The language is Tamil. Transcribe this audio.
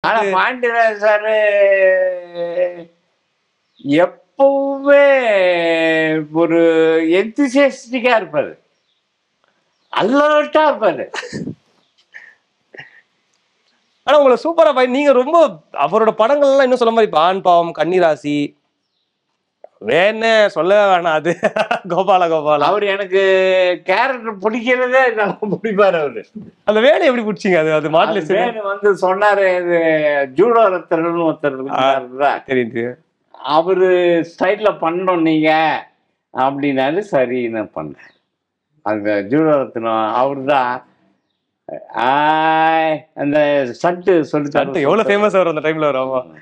ஆனா பாண்டியராஜ் சாரு எப்பவுமே ஒரு எந்திசியஸ்டிக்கா இருப்பாரு அலர்ட்டா இருப்பாரு ஆனா உங்களை சூப்பரா பாய் நீங்க ரொம்ப அவரோட படங்கள்லாம் இன்னும் சொல்ல மாதிரி இப்ப ஆண் பாவம் கன்னிராசி வேணே சொல்ல வேணாம் அது கோபால கோபாலா அவர் எனக்கு கேரக்டர் பிடிக்கிறதே நல்லா பிடிப்பாரு அவரு அந்த வேலை எப்படி பிடிச்சிங்க அது அது மாடல அது வேணு வந்து சொன்னாரு இது ஜூடோ ரத்தர்னு ஒருத்தர் இருந்தாருல்ல, தெரியும் தெரியும் அவரு ஸ்டைல்ல பண்ணோம் நீங்க அப்படின்னாரு சரி நான் பண்ணேன் அந்த ஜூடோ ரத்னம் அவரு தான் அந்த சட்டு சொல்லி சட்டு எவ்வளவு ஃபேமஸ் அவர் அந்த டைம்ல வரும் ஆமா